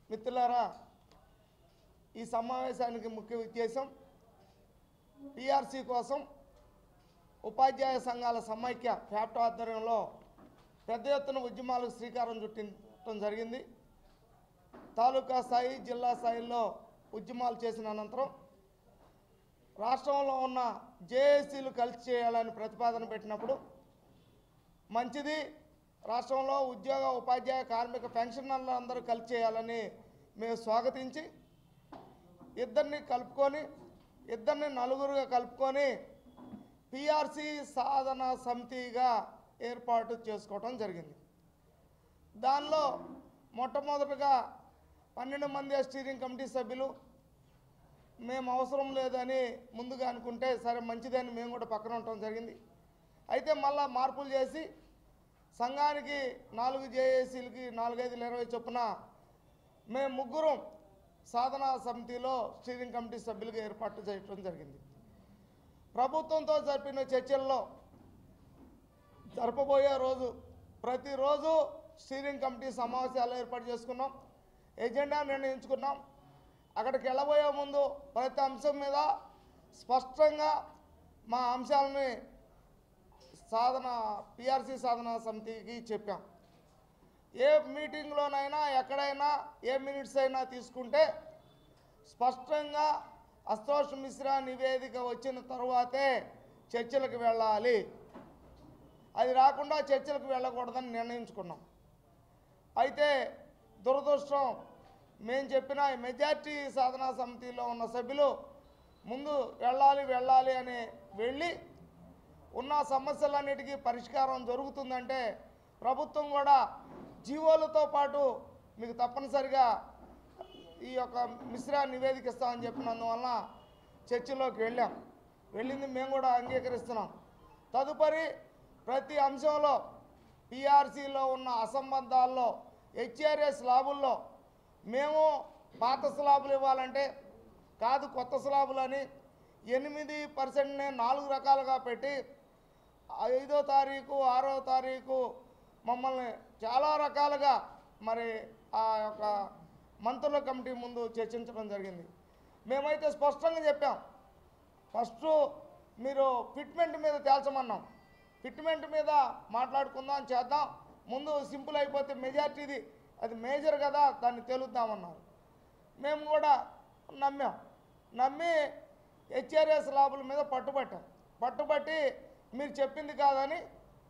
మిత్రులారా ఈ సమావేశానికి ముఖ్య ఉద్దేశం పిఆర్సీ కోసం ఉపాధ్యాయ సంఘాల సమైక్య ఫ్యాప్ట్ ఆధ్వర్యంలో పెద్ద ఎత్తున ఉద్యమాలకు శ్రీకారం చుట్టడం జరిగింది తాలూకా స్థాయి జిల్లా స్థాయిలో ఉద్యమాలు చేసిన అనంతరం రాష్ట్రంలో ఉన్న జేఏసీలు కలిసి చేయాలని ప్రతిపాదన పెట్టినప్పుడు మంచిది రాష్ట్రంలో ఉద్యోగ ఉపాధ్యాయ కార్మిక పెన్షనర్లు అందరూ కలిసి చేయాలని మేము స్వాగతించి ఇద్దరిని కలుపుకొని ఇద్దరిని నలుగురుగా కలుపుకొని పిఆర్సి సాధన సమితిగా ఏర్పాటు చేసుకోవటం జరిగింది దానిలో మొట్టమొదటగా పన్నెండు మంది స్టీరింగ్ కమిటీ సభ్యులు మేము అవసరం లేదని ముందుగా అనుకుంటే సరే మంచిదని మేము కూడా పక్కన ఉండటం జరిగింది అయితే మళ్ళా మార్పులు చేసి సంఘానికి నాలుగు జేఏసీలకి నాలుగైదు ఇరవై చొప్పున మేము ముగ్గురం సాధనా సమితిలో స్టీరింగ్ కమిటీ సభ్యులుగా ఏర్పాటు చేయడం జరిగింది ప్రభుత్వంతో జరిపిన చర్చల్లో జరపబోయే రోజు ప్రతిరోజు స్టీరింగ్ కమిటీ సమావేశాలు ఏర్పాటు చేసుకున్నాం ఎజెండా నిర్ణయించుకున్నాం అక్కడికి వెళ్ళబోయే ముందు ప్రతి అంశం మీద స్పష్టంగా మా అంశాలని సాధన పిఆర్సి సాధన సమితికి చెప్పాం ఏ మీటింగ్లోనైనా ఎక్కడైనా ఏ మినిట్స్ అయినా తీసుకుంటే స్పష్టంగా అస్తోష్ మిశ్రా నివేదిక వచ్చిన తరువాతే చర్చలకు వెళ్ళాలి అది రాకుండా చర్చలకు వెళ్ళకూడదని నిర్ణయించుకున్నాం అయితే దురదృష్టం మేము చెప్పిన ఈ మెజార్టీ సాధనా సమితిలో ఉన్న సభ్యులు ముందు వెళ్ళాలి వెళ్ళాలి అని వెళ్ళి ఉన్న సమస్యలన్నిటికీ పరిష్కారం జరుగుతుందంటే ప్రభుత్వం కూడా జీవోలతో పాటు మీకు తప్పనిసరిగా ఈ యొక్క మిశ్రా నివేదిక ఇస్తామని చెప్పినందువలన చర్చలోకి వెళ్ళాం వెళ్ళింది మేము కూడా అంగీకరిస్తున్నాం తదుపరి ప్రతి అంశంలో పిఆర్సీలో ఉన్న అసంబద్ధాల్లో హెచ్ఆర్ఏ స్లాబుల్లో మేము పాత స్లాబులు ఇవ్వాలంటే కాదు కొత్త స్లాబులు అని ఎనిమిది పర్సెంట్ని నాలుగు రకాలుగా పెట్టి ఐదో తారీఖు ఆరో తారీఖు మమ్మల్ని చాలా రకాలుగా మరి ఆ యొక్క మంత్రుల కమిటీ ముందు చర్చించడం జరిగింది మేమైతే స్పష్టంగా చెప్పాం ఫస్ట్ మీరు ఫిట్మెంట్ మీద తేల్చమన్నాం ఫిట్మెంట్ మీద మాట్లాడుకుందాం చేద్దాం ముందు సింపుల్ అయిపోతే మెజార్టీది అది మేజర్ కదా దాన్ని తేలుద్దామన్నారు మేము కూడా నమ్మాం నమ్మి హెచ్ఆర్ఎస్ లాభుల మీద పట్టుబట్టాం పట్టుబట్టి మీరు చెప్పింది కాదని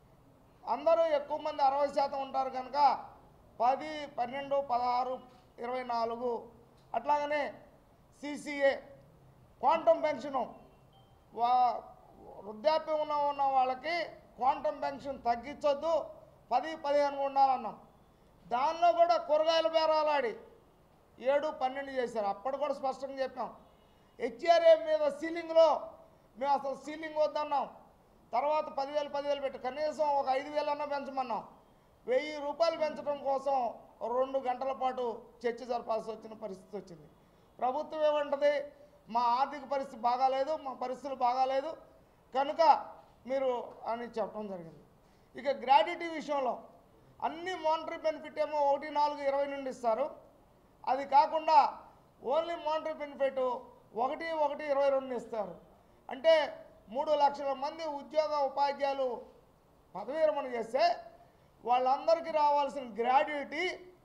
అందరూ ఎక్కువ మంది అరవై శాతం ఉంటారు కనుక పది పన్నెండు పదహారు ఇరవై నాలుగు అట్లాగనే సిసిఏ క్వాంటమ్ పెన్షను వా వృద్ధాప్యం ఉన్న ఉన్న వాళ్ళకి క్వాంటమ్ పెన్షన్ తగ్గించొద్దు పది పదిహేను ఉండాలన్నాం దానిలో కూడా కూరగాయల బేరాలాడి ఏడు పన్నెండు చేశారు అప్పుడు కూడా స్పష్టంగా చెప్పాం హెచ్ఆర్ఏ మీద సీలింగ్లో మేము అసలు సీలింగ్ వద్దన్నాం తర్వాత పదివేలు పదివేలు పెట్టి కనీసం ఒక ఐదు వేలన్నా పెంచమన్నాం వెయ్యి రూపాయలు పెంచడం కోసం రెండు గంటల పాటు చర్చ జరపాల్సి వచ్చిన పరిస్థితి వచ్చింది ప్రభుత్వం ఏమంటది మా ఆర్థిక పరిస్థితి బాగాలేదు మా పరిస్థితులు బాగాలేదు కనుక మీరు అని చెప్పడం జరిగింది ఇక గ్రాడ్యుటీ విషయంలో అన్ని మానిటరీ బెనిఫిట్ ఏమో ఒకటి నాలుగు ఇరవై నుండి ఇస్తారు అది కాకుండా ఓన్లీ మానిటరీ బెనిఫిట్ ఒకటి ఒకటి ఇరవై రెండు ఇస్తారు అంటే మూడు లక్షల మంది ఉద్యోగ ఉపాధ్యాయులు పదవీ విరమణ చేస్తే వాళ్ళందరికీ రావాల్సిన గ్రాడ్యుటీ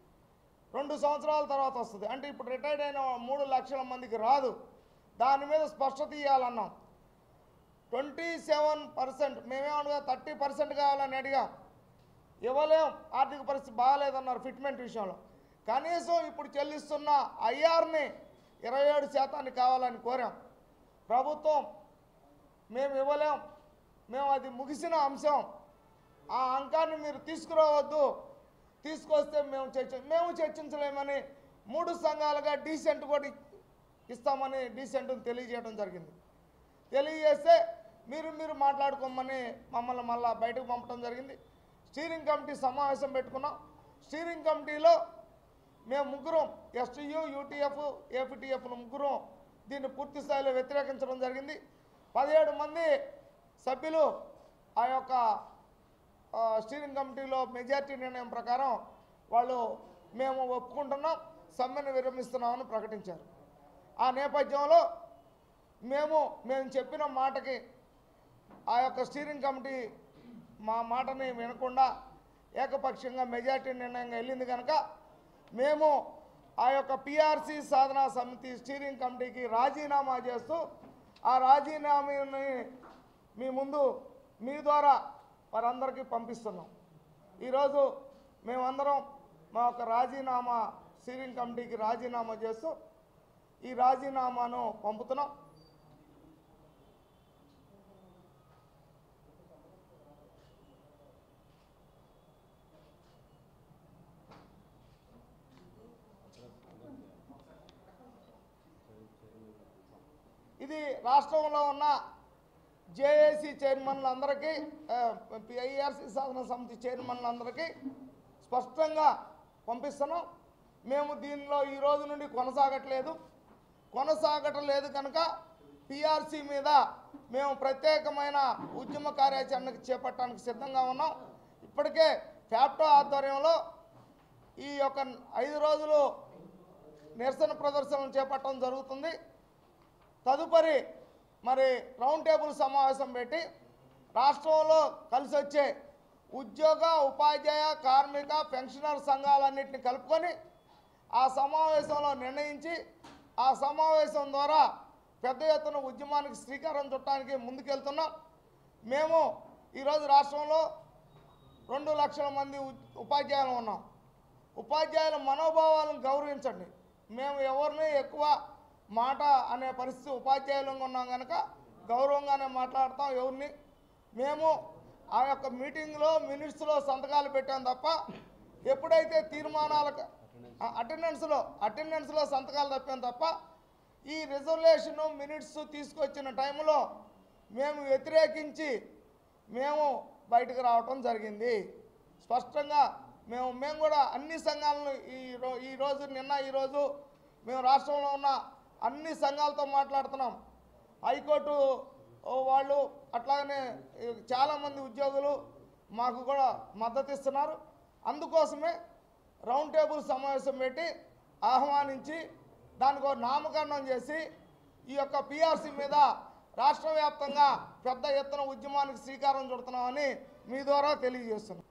రెండు సంవత్సరాల తర్వాత వస్తుంది అంటే ఇప్పుడు రిటైర్డ్ అయిన మూడు లక్షల మందికి రాదు దాని మీద స్పష్టత ఇవ్వాలన్నాం ట్వంటీ సెవెన్ పర్సెంట్ మేమేమనగా థర్టీ పర్సెంట్ కావాలని అడిగాం ఇవ్వలేం ఆర్థిక పరిస్థితి బాగాలేదన్నారు ఫిట్మెంట్ విషయంలో కనీసం ఇప్పుడు చెల్లిస్తున్న ఐఆర్ని ఇరవై ఏడు శాతాన్ని కావాలని కోరాం ప్రభుత్వం మేము ఇవ్వలేం మేము అది ముగిసిన అంశం ఆ అంకాన్ని మీరు తీసుకురావద్దు తీసుకొస్తే మేము చర్చ మేము చర్చించలేమని మూడు సంఘాలుగా డీసెంట్ కూడా ఇస్తామని డీసెంట్ని తెలియజేయడం జరిగింది తెలియజేస్తే మీరు మీరు మాట్లాడుకోమని మమ్మల్ని మళ్ళా బయటకు పంపడం జరిగింది స్టీరింగ్ కమిటీ సమావేశం పెట్టుకున్నాం స్టీరింగ్ కమిటీలో మేము ముగ్గురం ఎస్టీయు యూటీఎఫ్ ఏపీటీఎఫ్లు ముగ్గురం దీన్ని పూర్తి స్థాయిలో వ్యతిరేకించడం జరిగింది పదిహేడు మంది సభ్యులు ఆ యొక్క ఆ, స్టీరింగ్ కమిటీలో మెజార్టీ నిర్ణయం ప్రకారం వాళ్ళు మేము ఒప్పుకుంటున్నాం సమ్మెను విరమిస్తున్నామని ప్రకటించారు ఆ నేపథ్యంలో మేము మేము చెప్పిన మాటకి ఆ యొక్క స్టీరింగ్ కమిటీ మా మాటని వినకుండా ఏకపక్షంగా మెజార్టీ నిర్ణయంగా వెళ్ళింది కనుక మేము ఆ యొక్క పిఆర్సి సాధనా సమితి స్టీరింగ్ కమిటీకి రాజీనామా చేస్తూ ఆ రాజీనామాని మీ ముందు మీ ద్వారా వారందరికీ పంపిస్తున్నాం ఈరోజు మేమందరం మా యొక్క రాజీనామా స్టీరింగ్ కమిటీకి రాజీనామా చేస్తూ ఈ రాజీనామాను పంపుతున్నాం ఇది రాష్ట్రంలో ఉన్న జేఏసీ చైర్మన్లందరికీ పిఐఆర్సీ సాధన సమితి చైర్మన్లందరికీ స్పష్టంగా పంపిస్తున్నాం మేము దీనిలో ఈ రోజు నుండి కొనసాగట్లేదు కొనసాగటం లేదు కనుక పిఆర్సీ మీద మేము ప్రత్యేకమైన ఉద్యమ కార్యాచరణకు చేపట్టడానికి సిద్ధంగా ఉన్నాం ఇప్పటికే ఫ్యాప్టో ఆధ్వర్యంలో ఈ యొక్క ఐదు రోజులు నిరసన ప్రదర్శనలు చేపట్టడం జరుగుతుంది తదుపరి మరి రౌండ్ టేబుల్ సమావేశం పెట్టి రాష్ట్రంలో కలిసి వచ్చే ఉద్యోగ ఉపాధ్యాయ కార్మిక పెన్షనర్ సంఘాలన్నింటినీ కలుపుకొని ఆ సమావేశంలో నిర్ణయించి ఆ సమావేశం ద్వారా పెద్ద ఎత్తున ఉద్యమానికి శ్రీకారం చుట్టడానికి ముందుకెళ్తున్నాం మేము ఈరోజు రాష్ట్రంలో రెండు లక్షల మంది ఉ- ఉపాధ్యాయులు ఉన్నాం ఉపాధ్యాయుల మనోభావాలను గౌరవించండి మేము ఎవరిని ఎక్కువ మాట అనే పరిస్థితి ఉపాధ్యాయులంగా ఉన్నాం కనుక గౌరవంగానే మాట్లాడతాం ఎవరిని మేము ఆ యొక్క మీటింగ్లో మినిట్స్లో సంతకాలు పెట్టాం తప్ప ఎప్పుడైతే తీర్మానాలకు అటెండెన్స్లో అటెండెన్స్లో సంతకాలు తప్పాం తప్ప ఈ రిజర్వేషన్ మినిట్స్ తీసుకొచ్చిన టైంలో మేము వ్యతిరేకించి మేము బయటకు రావటం జరిగింది స్పష్టంగా మేము మేము కూడా అన్ని సంఘాలను ఈ రో ఈ రోజు నిన్న ఈరోజు మేము రాష్ట్రంలో ఉన్న అన్ని సంఘాలతో మాట్లాడుతున్నాం హైకోర్టు ఓ వాళ్ళు అట్లాగనే ఈ చాలామంది ఉద్యోగులు మాకు కూడా మద్దతు ఇస్తున్నారు అందుకోసమే రౌండ్ టేబుల్ సమావేశం పెట్టి ఆహ్వానించి దానికి ఒక నామకరణం చేసి ఈ యొక్క పిఆర్సీ మీద రాష్ట్ర వ్యాప్తంగా పెద్ద ఎత్తున ఉద్యమానికి శ్రీకారం చుడుతున్నామని మీ ద్వారా తెలియజేస్తున్నాం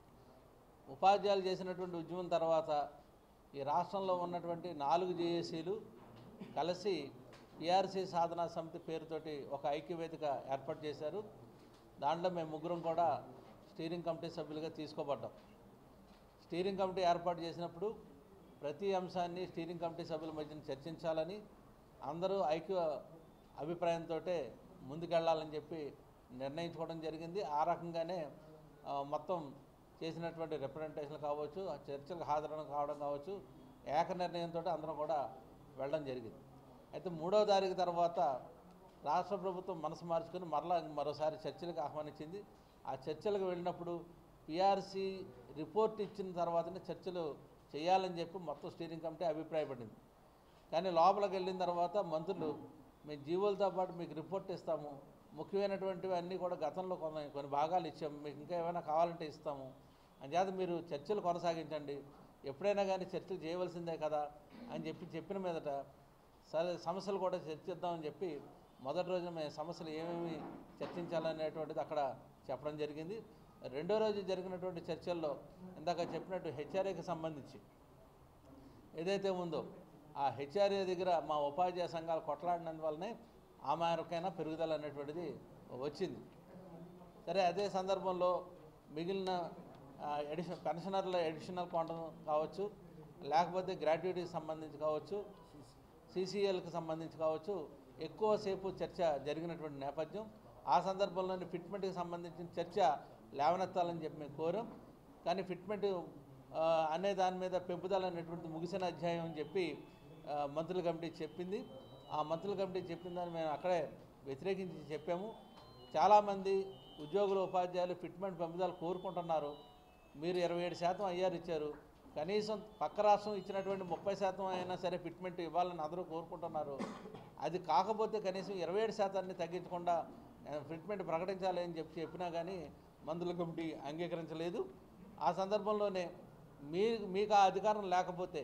ఉపాధ్యాయులు చేసినటువంటి ఉద్యమం తర్వాత ఈ రాష్ట్రంలో ఉన్నటువంటి నాలుగు జేఏసీలు కలిసి పిఆర్సీ సాధనా సమితి పేరుతోటి ఒక ఐక్యవేదిక ఏర్పాటు చేశారు దాంట్లో మేము ముగ్గురం కూడా స్టీరింగ్ కమిటీ సభ్యులుగా తీసుకోబడ్డాం స్టీరింగ్ కమిటీ ఏర్పాటు చేసినప్పుడు ప్రతి అంశాన్ని స్టీరింగ్ కమిటీ సభ్యుల మధ్యన చర్చించాలని అందరూ ఐక్య అభిప్రాయంతో ముందుకెళ్లాలని చెప్పి నిర్ణయించుకోవడం జరిగింది ఆ రకంగానే ఆ, మొత్తం చేసినటువంటి రిప్రజెంటేషన్లు కావచ్చు ఆ చర్చలకు హాజరు కావడం కావచ్చు ఏక నిర్ణయంతో అందరం కూడా వెళ్ళడం జరిగింది అయితే మూడవ తారీఖు తర్వాత రాష్ట్ర ప్రభుత్వం మనసు మార్చుకుని మరలా మరోసారి చర్చలకు ఆహ్వానించింది ఆ చర్చలకు వెళ్ళినప్పుడు పిఆర్సీ రిపోర్ట్ ఇచ్చిన తర్వాతనే చర్చలు చేయాలని చెప్పి మొత్తం స్టీరింగ్ కమిటీ అభిప్రాయపడింది కానీ లోపలికి వెళ్ళిన తర్వాత మంత్రులు మేము జీవోలతో పాటు మీకు రిపోర్ట్ ఇస్తాము ముఖ్యమైనటువంటివి అన్నీ కూడా గతంలో కొన్ని కొన్ని భాగాలు ఇచ్చాము మీకు ఇంకా ఏమైనా కావాలంటే ఇస్తాము అంచేత మీరు చర్చలు కొనసాగించండి ఎప్పుడైనా కానీ చర్చలు చేయవలసిందే కదా అని చెప్పి చెప్పిన మీదట సరే సమస్యలు కూడా చర్చిద్దామని చెప్పి మొదటి రోజున మేము సమస్యలు ఏమేమి చర్చించాలనేటువంటిది అక్కడ చెప్పడం జరిగింది రెండో రోజు జరిగినటువంటి చర్చల్లో ఇందాక చెప్పినట్టు హెచ్ఆర్ఏకి సంబంధించి ఏదైతే ఉందో ఆ హెచ్ఆర్ఏ దగ్గర మా ఉపాధ్యాయ సంఘాలు కొట్లాడినందువల్లనే ఆ మేరకైనా పెరుగుదల అనేటువంటిది వచ్చింది సరే అదే సందర్భంలో మిగిలిన ఎడిషన్ పెన్షనర్ల ఎడిషనల్ క్వాంటం కావచ్చు లేకపోతే గ్రాట్యుటీకి సంబంధించి కావచ్చు సిసిఎల్కి సంబంధించి కావచ్చు ఎక్కువసేపు చర్చ జరిగినటువంటి నేపథ్యం ఆ సందర్భంలోని ఫిట్మెంట్కి సంబంధించిన చర్చ లేవనెత్తాలని చెప్పి మేము కోరాం కానీ ఫిట్మెంట్ ఆ, అనే దాని మీద పెంపుదల అనేటువంటి ముగిసిన అధ్యాయం అని చెప్పి ఆ, మంత్రుల కమిటీ చెప్పింది ఆ మంత్రుల కమిటీ చెప్పిన దాన్ని మేము అక్కడే వ్యతిరేకించి చెప్పాము చాలామంది ఉద్యోగులు ఉపాధ్యాయులు ఫిట్మెంట్ పెంపుదల కోరుకుంటున్నారు మీరు ఇరవై ఏడు శాతం ఐఆర్ ఇచ్చారు కనీసం పక్క రాష్ట్రం ఇచ్చినటువంటి ముప్పై శాతం అయినా సరే ఫిట్మెంట్ ఇవ్వాలని అందరూ కోరుకుంటున్నారు అది కాకపోతే కనీసం ఇరవై ఏడు శాతాన్ని తగ్గించకుండా ఆ, ఫిట్మెంట్ ప్రకటించాలి అని చెప్పి చెప్పినా కానీ మందుల కమిటీ అంగీకరించలేదు ఆ సందర్భంలోనే మీ మీకు ఆ అధికారం లేకపోతే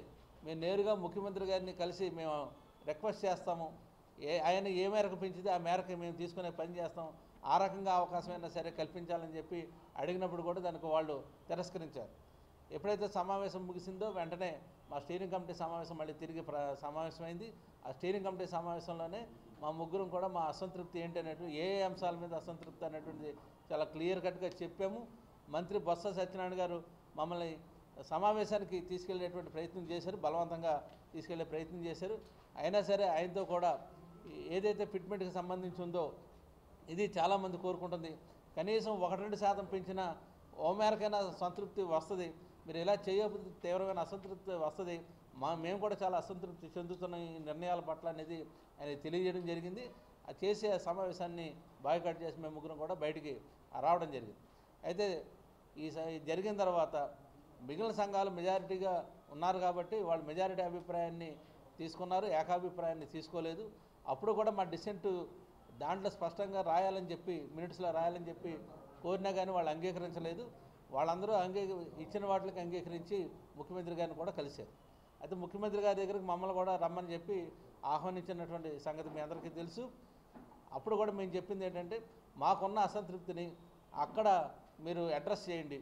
మేము నేరుగా ముఖ్యమంత్రి గారిని కలిసి మేము రిక్వెస్ట్ చేస్తాము ఏ ఆయన ఏ మేరకు పెంచితే ఆ మేరకు మేము తీసుకునే పని చేస్తాం ఆ రకంగా అవకాశమైనా సరే కల్పించాలని చెప్పి అడిగినప్పుడు కూడా దానికి వాళ్ళు తిరస్కరించారు ఎప్పుడైతే సమావేశం ముగిసిందో వెంటనే మా స్టీరింగ్ కమిటీ సమావేశం మళ్ళీ తిరిగి ప్ర సమావేశమైంది ఆ స్టీరింగ్ కమిటీ సమావేశంలోనే మా ముగ్గురం కూడా మా అసంతృప్తి ఏంటి అనేటువంటి ఏ ఏ అంశాల మీద అసంతృప్తి అనేటువంటిది చాలా క్లియర్ కట్గా చెప్పాము మంత్రి బొత్స సత్యనారాయణ గారు మమ్మల్ని సమావేశానికి తీసుకెళ్లేటువంటి ప్రయత్నం చేశారు బలవంతంగా తీసుకెళ్లే ప్రయత్నం చేశారు అయినా సరే ఆయనతో కూడా ఏదైతే ఫిట్మెంట్కి సంబంధించి ఉందో ఇది చాలామంది కోరుకుంటుంది కనీసం ఒకటి రెండు శాతం పెంచిన ఓ మేరకైనా సంతృప్తి వస్తుంది మీరు ఇలా చేయకపోతే తీవ్రమైన అసంతృప్తి వస్తుంది మా మేము కూడా చాలా అసంతృప్తి చెందుతున్న ఈ నిర్ణయాల పట్ల అనేది ఆయన తెలియజేయడం జరిగింది ఆ చేసే సమావేశాన్ని బాయ్కాట్ చేసి మేము ముగ్గురం కూడా బయటికి రావడం జరిగింది అయితే ఈ స- ఈ జరిగిన తర్వాత మిగిలిన సంఘాలు మెజారిటీగా ఉన్నారు కాబట్టి వాళ్ళు మెజారిటీ అభిప్రాయాన్ని తీసుకున్నారు ఏకాభిప్రాయాన్ని తీసుకోలేదు అప్పుడు కూడా మా డిసెంట్ దాంట్లో స్పష్టంగా రాయాలని చెప్పి మినిట్స్లో రాయాలని చెప్పి కోరినా కానీ వాళ్ళు అంగీకరించలేదు వాళ్ళందరూ అంగీక ఇచ్చిన వాటికి అంగీకరించి ముఖ్యమంత్రి గారిని కూడా కలిశారు అయితే ముఖ్యమంత్రి గారి దగ్గరికి మమ్మల్ని కూడా రమ్మని చెప్పి ఆహ్వానించినటువంటి సంగతి మీ అందరికీ తెలుసు అప్పుడు కూడా మేము చెప్పింది ఏంటంటే మాకున్న అసంతృప్తిని అక్కడ మీరు అడ్రస్ చేయండి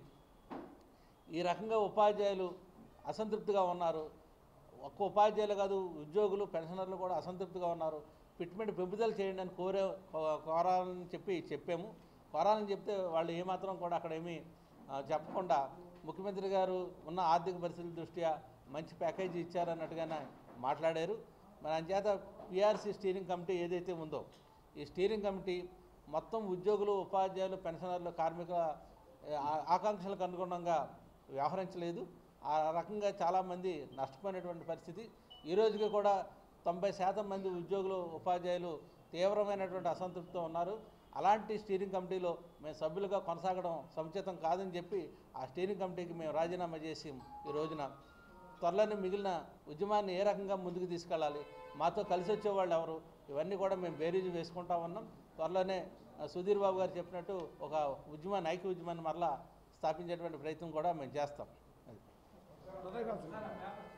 ఈ రకంగా ఉపాధ్యాయులు అసంతృప్తిగా ఉన్నారు ఒక్క ఉపాధ్యాయులు కాదు ఉద్యోగులు పెన్షనర్లు కూడా అసంతృప్తిగా ఉన్నారు ఫిట్మెంట్ పెంపుదల చేయండి అని కోరే కో- కోరాలని చెప్పి చెప్పాము కోరాలని చెప్తే వాళ్ళు ఏమాత్రం కూడా అక్కడ ఏమీ ఆ, చెప్పకుండా ముఖ్యమంత్రి గారు ఉన్న ఆర్థిక పరిస్థితుల దృష్ట్యా మంచి ప్యాకేజీ ఇచ్చారన్నట్టుగానే మాట్లాడారు మరి అంచేత పిఆర్సీ స్టీరింగ్ కమిటీ ఏదైతే ఉందో ఈ స్టీరింగ్ కమిటీ మొత్తం ఉద్యోగులు ఉపాధ్యాయులు పెన్షనర్లు కార్మికుల ఆ- ఆకాంక్షలకు అనుగుణంగా వ్యవహరించలేదు ఆ రకంగా చాలామంది నష్టపోయినటువంటి పరిస్థితి ఈ రోజుకి కూడా తొంభై శాతం మంది ఉద్యోగులు ఉపాధ్యాయులు తీవ్రమైనటువంటి అసంతృప్తితో ఉన్నారు అలాంటి స్టీరింగ్ కమిటీలో మేము సభ్యులుగా కొనసాగడం సముచితం కాదని చెప్పి ఆ స్టీరింగ్ కమిటీకి మేము రాజీనామా చేసి ఈ రోజున త్వరలోనే మిగిలిన ఉద్యమాన్ని ఏ రకంగా ముందుకు తీసుకెళ్ళాలి మాతో కలిసి వచ్చేవాళ్ళు ఎవరు ఇవన్నీ కూడా మేము బేరీజు వేసుకుంటా ఉన్నాం త్వరలోనే ఆ, సుధీర్ బాబు గారు చెప్పినట్టు ఒక ఉద్యమాన్ని ఐక్య ఉద్యమాన్ని మరలా స్థాపించేటువంటి ప్రయత్నం కూడా మేము చేస్తాం అది రథయ్య గారు